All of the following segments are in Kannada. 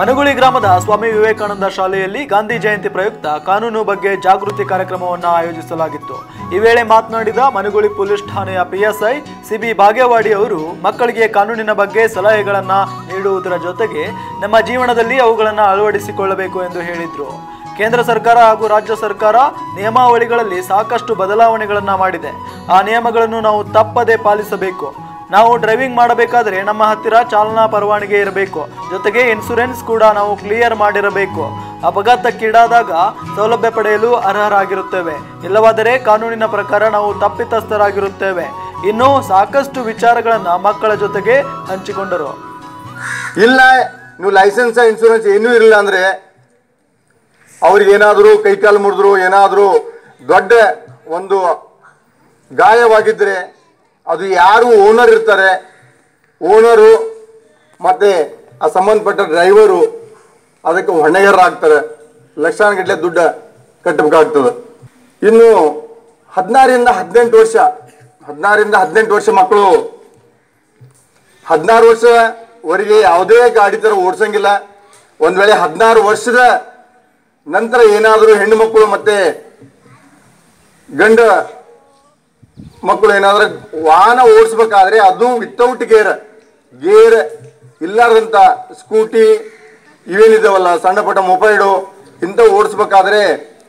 ಮನುಗುಳಿ ಗ್ರಾಮದ ಸ್ವಾಮಿ ವಿವೇಕಾನಂದ ಶಾಲೆಯಲ್ಲಿ ಗಾಂಧಿ ಜಯಂತಿ ಪ್ರಯುಕ್ತ ಕಾನೂನು ಬಗ್ಗೆ ಜಾಗೃತಿ ಕಾರ್ಯಕ್ರಮವನ್ನು ಆಯೋಜಿಸಲಾಗಿತ್ತು ಈ ವೇಳೆ ಮಾತನಾಡಿದ ಮನುಗುಳಿ ಪೊಲೀಸ್ ಠಾಣೆಯ ಪಿಎಸ್ಐ ಸಿಬಿ ಬಾಗೇವಾಡಿ ಅವರು ಮಕ್ಕಳಿಗೆ ಕಾನೂನಿನ ಬಗ್ಗೆ ಸಲಹೆಗಳನ್ನು ನೀಡುವುದರ ಜೊತೆಗೆ ನಮ್ಮ ಜೀವನದಲ್ಲಿ ಅವುಗಳನ್ನು ಅಳವಡಿಸಿಕೊಳ್ಳಬೇಕು ಎಂದು ಹೇಳಿದರು ಕೇಂದ್ರ ಸರ್ಕಾರ ಹಾಗೂ ರಾಜ್ಯ ಸರ್ಕಾರ ನಿಯಮಾವಳಿಗಳಲ್ಲಿ ಸಾಕಷ್ಟು ಬದಲಾವಣೆಗಳನ್ನು ಮಾಡಿದೆ ಆ ನಿಯಮಗಳನ್ನು ನಾವು ತಪ್ಪದೇ ಪಾಲಿಸಬೇಕು ನಾವು ಡ್ರೈವಿಂಗ್ ಮಾಡಬೇಕಾದ್ರೆ ನಮ್ಮ ಹತ್ತಿರ ಚಾಲನಾ ಪರವಾನಗಿ ಇರಬೇಕು ಜೊತೆಗೆ ಇನ್ಸೂರೆನ್ಸ್ ಕೂಡ ನಾವು ಕ್ಲಿಯರ್ ಮಾಡಿರಬೇಕು ಅಪಘಾತಕ್ಕೀಡಾದಾಗ ಸೌಲಭ್ಯ ಪಡೆಯಲು ಅರ್ಹರಾಗಿರುತ್ತೇವೆ ಇಲ್ಲವಾದರೆ ಕಾನೂನಿನ ಪ್ರಕಾರ ನಾವು ತಪ್ಪಿತಸ್ಥರಾಗಿರುತ್ತೇವೆ ಇನ್ನು ಸಾಕಷ್ಟು ವಿಚಾರಗಳನ್ನು ಮಕ್ಕಳ ಜೊತೆಗೆ ಹಂಚಿಕೊಂಡರು ಇಲ್ಲ ನೀವು ಲೈಸೆನ್ಸ್ ಇನ್ಶೂರೆನ್ಸ್ ಏನೂ ಇರಲಿಲ್ಲ ಅಂದರೆ ಅವ್ರಿಗೆ ಏನಾದರೂ ಕೈಕಾಲು ಮುರಿದ್ರು ಏನಾದರೂ ದೊಡ್ಡ ಒಂದು ಗಾಯವಾಗಿದ್ದರೆ ಅದು ಯಾರು ಓನರ್ ಇರ್ತಾರೆ ಓನರು ಮತ್ತು ಆ ಸಂಬಂಧಪಟ್ಟ ಡ್ರೈವರು ಅದಕ್ಕೆ ಹೊಣೆಗಾರರಾಗ್ತಾರೆ ಲಕ್ಷಾನುಗಟ್ಟಲೆ ದುಡ್ಡು ಕಟ್ಟಬೇಕಾಗ್ತದೆ ಇನ್ನು ಹದಿನಾರರಿಂದ ಹದಿನೆಂಟು ವರ್ಷ ಹದಿನಾರರಿಂದ ಹದಿನೆಂಟು ವರ್ಷ ಮಕ್ಕಳು ಹದಿನಾರು ವರ್ಷವರೆಗೆ ಯಾವುದೇ ಗಾಡಿ ಥರ ಓಡಿಸಂಗಿಲ್ಲ ಒಂದು ವೇಳೆ ಹದಿನಾರು ವರ್ಷದ ನಂತರ ಏನಾದರೂ ಹೆಣ್ಣು ಮಕ್ಕಳು ಮತ್ತೆ ಗಂಡ ಮಕ್ಕಳು ಏನಾದರೂ ವಾಹನ ಓಡಿಸ್ಬೇಕಾದ್ರೆ ಅದು ವಿತೌಟ್ ಗೇರ್ ಗೇರ್ ಇಲ್ಲಾರ್ದಂಥ ಸ್ಕೂಟಿ ಇವೇನಿದಾವಲ್ಲ ಸಣ್ಣ ಪುಟ್ಟ ಮೊಬೈಲು ಇಂಥ ಓಡಿಸ್ಬೇಕಾದ್ರೆ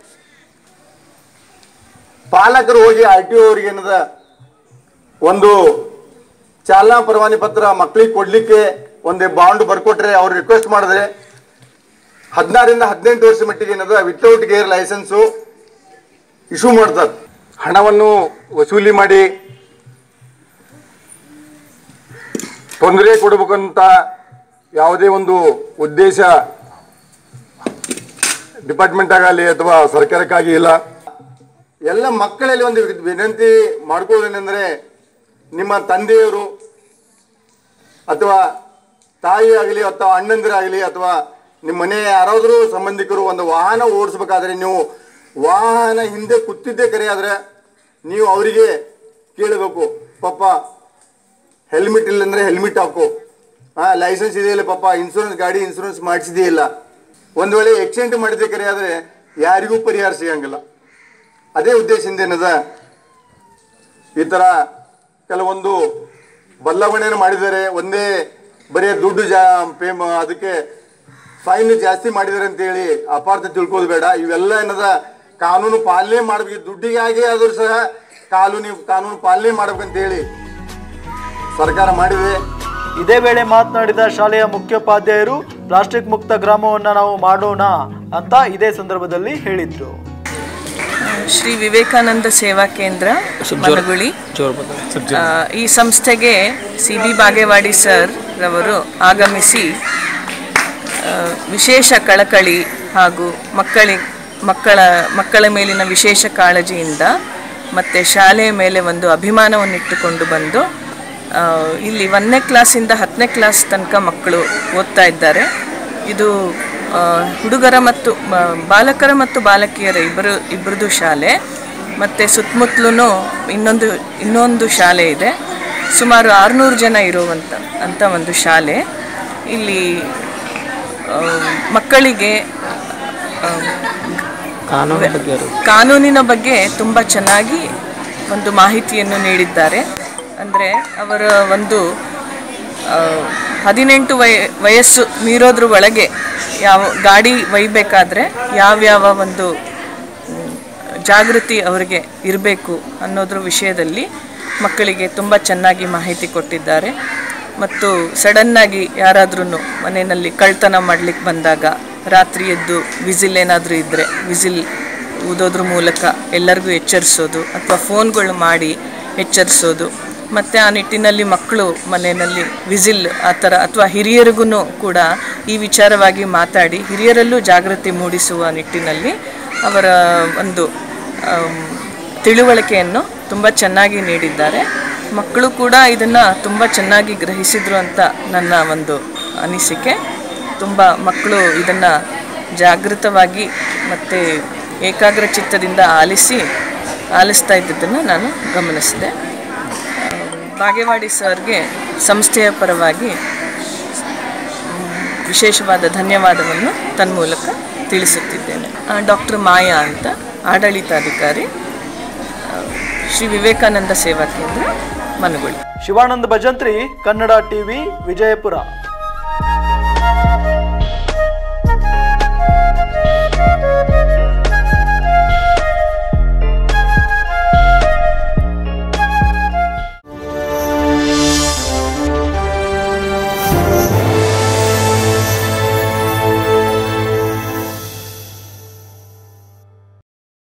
ಪಾಲಕರು ಹೋಗಿ ಆರ್ ಟಿ ಅವ್ರಿಗೆ ಏನದ ಒಂದು ಚಾಲನಾ ಪರವಾನಿ ಪತ್ರ ಮಕ್ಕಳಿಗೆ ಕೊಡ್ಲಿಕ್ಕೆ ಒಂದೇ ಬಾಂಡ್ ಬರ್ಕೊಟ್ರೆ ಅವ್ರು ರಿಕ್ವೆಸ್ಟ್ ಮಾಡಿದ್ರೆ ಹದಿನಾರರಿಂದ ಹದಿನೆಂಟು ವರ್ಷ ಮಟ್ಟಿಗೆ ಏನದ ವಿತೌಟ್ ಗೇರ್ ಲೈಸೆನ್ಸು ಇಶ್ಯೂ ಮಾಡ್ತಾರೆ ಹಣವನ್ನು ವಸೂಲಿ ಮಾಡಿ ತೊಂದರೆ ಕೊಡಬೇಕಂತ ಯಾವುದೇ ಒಂದು ಉದ್ದೇಶ ಡಿಪಾರ್ಟ್ಮೆಂಟ್ ಆಗಲಿ ಅಥವಾ ಸರ್ಕಾರಕ್ಕಾಗಿ ಇಲ್ಲ ಎಲ್ಲ ಮಕ್ಕಳಲ್ಲಿ ಒಂದು ವಿನಂತಿ ಮಾಡ್ಕೊಳ್ಳೋದೇನೆಂದರೆ ನಿಮ್ಮ ತಂದೆಯವರು ಅಥವಾ ತಾಯಿ ಆಗಲಿ ಅಥವಾ ಅಣ್ಣಂದಿರಾಗಲಿ ಅಥವಾ ನಿಮ್ಮ ಮನೆಯ ಯಾರಾದರೂ ಸಂಬಂಧಿಕರು ಒಂದು ವಾಹನ ಓಡಿಸ್ಬೇಕಾದ್ರೆ ನೀವು ವಾಹನ ಹಿಂದೆ ಕೂತಿದ್ದೇ ಕರೆ ಆದರೆ ನೀವು ಅವರಿಗೆ ಕೇಳಬೇಕು ಪಾಪ ಹೆಲ್ಮೆಟ್ ಇಲ್ಲ ಅಂದರೆ ಹೆಲ್ಮೆಟ್ ಹಾಕು ಹಾಂ ಲೈಸೆನ್ಸ್ ಇದೆಯಲ್ಲ ಪಾಪ ಇನ್ಸೂರೆನ್ಸ್ ಗಾಡಿ ಇನ್ಸೂರೆನ್ಸ್ ಮಾಡಿಸಿದೆಯಿಲ್ಲ ಒಂದು ವೇಳೆ ಆಕ್ಸಿಡೆಂಟ್ ಮಾಡಿದ್ದೆ ಕರೆ ಆದರೆ ಯಾರಿಗೂ ಪರಿಹಾರ ಸಿಗಂಗಿಲ್ಲ ಅದೇ ಉದ್ದೇಶದಿಂದ ಏನದ ಈ ಥರ ಕೆಲವೊಂದು ಬದಲಾವಣೆಯನ್ನು ಮಾಡಿದ್ದಾರೆ ಒಂದೇ ಬರೀ ದುಡ್ಡು ಜಾ ಪೇಮ್ ಅದಕ್ಕೆ ಫೈನ್ ಜಾಸ್ತಿ ಮಾಡಿದ್ದಾರೆ ಅಂತೇಳಿ ಅಪಾರ್ಥ ತಿಳ್ಕೋದು ಬೇಡ ಇವೆಲ್ಲ ಏನದ ಕಾನೂನು ಪಾಲನೆ ಮಾಡ್ಬೇಕು ದುಡ್ಡಿಗಾಗಿ ಆದರೂ ಸಹ ಕಾನೂನು ಕಾನೂನು ಪಾಲನೆ ಮಾಡ್ಬೇಕಂತೇಳಿ ಸರ್ಕಾರ ಮಾಡಿದೆ ಇದೇ ವೇಳೆ ಮಾತನಾಡಿದ ಶಾಲೆಯ ಮುಖ್ಯೋಪಾಧ್ಯಾಯರು ಪ್ಲಾಸ್ಟಿಕ್ ಮುಕ್ತ ಗ್ರಾಮವನ್ನು ನಾವು ಮಾಡೋಣ ಅಂತ ಇದೇ ಸಂದರ್ಭದಲ್ಲಿ ಹೇಳಿದ್ರು ಶ್ರೀ ವಿವೇಕಾನಂದ ಸೇವಾ ಕೇಂದ್ರ ಮನಗುಳಿ ಆ, ಈ ಸಂಸ್ಥೆಗೆ ಸಿ ಬಿ ಬಾಗೇವಾಡಿ ಸರ್ ರವರು ಆಗಮಿಸಿ ಆ, ವಿಶೇಷ ಕಳಕಳಿ ಹಾಗೂ ಮಕ್ಕಳಿ ಮಕ್ಕಳ ಮಕ್ಕಳ ಮೇಲಿನ ವಿಶೇಷ ಕಾಳಜಿಯಿಂದ ಮತ್ತು ಶಾಲೆಯ ಮೇಲೆ ಒಂದು ಅಭಿಮಾನವನ್ನಿಟ್ಟುಕೊಂಡು ಬಂದು ಆ, ಇಲ್ಲಿ ಒಂದನೇ ಕ್ಲಾಸಿಂದ ಹತ್ತನೇ ಕ್ಲಾಸ್ ತನಕ ಮಕ್ಕಳು ಓದ್ತಾ ಇದ್ದಾರೆ ಇದು ಆ, ಹುಡುಗರ ಮತ್ತು ಮ- ಬಾಲಕರ ಮತ್ತು ಬಾಲಕಿಯರ ಇಬ್ಬರು ಇಬ್ಬರದು ಶಾಲೆ ಮತ್ತು ಸುತ್ತಮುತ್ತಲೂ ಇನ್ನೊಂದು ಇನ್ನೊಂದು ಶಾಲೆ ಇದೆ ಸುಮಾರು ಆರುನೂರು ಜನ ಇರುವಂಥ ಅಂತ ಒಂದು ಶಾಲೆ ಇಲ್ಲಿ ಆ, ಮಕ್ಕಳಿಗೆ ಆ, ಕಾನೂನಿನ ಬಗ್ಗೆ ತುಂಬ ಚೆನ್ನಾಗಿ ಒಂದು ಮಾಹಿತಿಯನ್ನು ನೀಡಿದ್ದಾರೆ ಅಂದರೆ ಅವರ ಒಂದು ಆ, ಹದಿನೆಂಟು ವಯ ವಯಸ್ಸು ಮೀರೋದ್ರ ಒಳಗೆ ಯಾವ ಗಾಡಿ ಒಯ್ಬೇಕಾದ್ರೆ ಯಾವ್ಯಾವ ಒಂದು ಮ್, ಜಾಗೃತಿ ಅವರಿಗೆ ಇರಬೇಕು ಅನ್ನೋದ್ರ ವಿಷಯದಲ್ಲಿ ಮಕ್ಕಳಿಗೆ ತುಂಬ ಚೆನ್ನಾಗಿ ಮಾಹಿತಿ ಕೊಟ್ಟಿದ್ದಾರೆ ಮತ್ತು ಸಡನ್ನಾಗಿ ಯಾರಾದ್ರೂ ಮನೆಯಲ್ಲಿ ಕಳ್ತನ ಮಾಡಲಿಕ್ಕೆ ಬಂದಾಗ ರಾತ್ರಿ ಎದ್ದು ವಿಸಿಲ್ ಏನಾದರೂ ಇದ್ದರೆ ವಿಸಿಲ್ ಊದೋದ್ರ ಮೂಲಕ ಎಲ್ಲರಿಗೂ ಎಚ್ಚರಿಸೋದು ಅಥವಾ ಫೋನ್ಗಳು ಮಾಡಿ ಎಚ್ಚರಿಸೋದು ಮತ್ತು ಆ ನಿಟ್ಟಿನಲ್ಲಿ ಮಕ್ಕಳು ಮನೆಯಲ್ಲಿ ವಿಸಿಲ್ ಆ ಥರ ಅಥವಾ ಹಿರಿಯರಿಗೂ ಕೂಡ ಈ ವಿಚಾರವಾಗಿ ಮಾತಾಡಿ ಹಿರಿಯರಲ್ಲೂ ಜಾಗೃತಿ ಮೂಡಿಸುವ ನಿಟ್ಟಿನಲ್ಲಿ ಅವರ ಒಂದು ಆಮ್, ತಿಳುವಳಿಕೆಯನ್ನು ತುಂಬ ಚೆನ್ನಾಗಿ ನೀಡಿದ್ದಾರೆ ಮಕ್ಕಳು ಕೂಡ ಇದನ್ನು ತುಂಬ ಚೆನ್ನಾಗಿ ಗ್ರಹಿಸಿದ್ರು ಅಂತ ನನ್ನ ಒಂದು ಅನಿಸಿಕೆ ತುಂಬ ಮಕ್ಕಳು ಇದನ್ನು ಜಾಗೃತವಾಗಿ ಮತ್ತು ಏಕಾಗ್ರ ಚಿತ್ತದಿಂದ ಆಲಿಸಿ ಆಲಿಸ್ತಾ ಇದ್ದಿದ್ದನ್ನು ನಾನು ಗಮನಿಸಿದೆ ಬಾಗೇವಾಡಿ ಸರ್ಗೆ ಸಂಸ್ಥೆಯ ಪರವಾಗಿ ಮ್, ವಿಶೇಷವಾದ ಧನ್ಯವಾದವನ್ನು ತನ್ಮೂಲಕ ತಿಳಿಸುತ್ತಿದ್ದೇನೆ ಡಾಕ್ಟರ್ ಮಾಯಾ ಅಂತ ಆಡಳಿತಾಧಿಕಾರಿ ಆ, ಶ್ರೀ ವಿವೇಕಾನಂದ ಸೇವಾ ಕೇಂದ್ರ ಮನಗುಳಿ ಶಿವಾನಂದ ಭಜಂತ್ರಿ ಕನ್ನಡ ಟಿವಿ ವಿಜಯಪುರ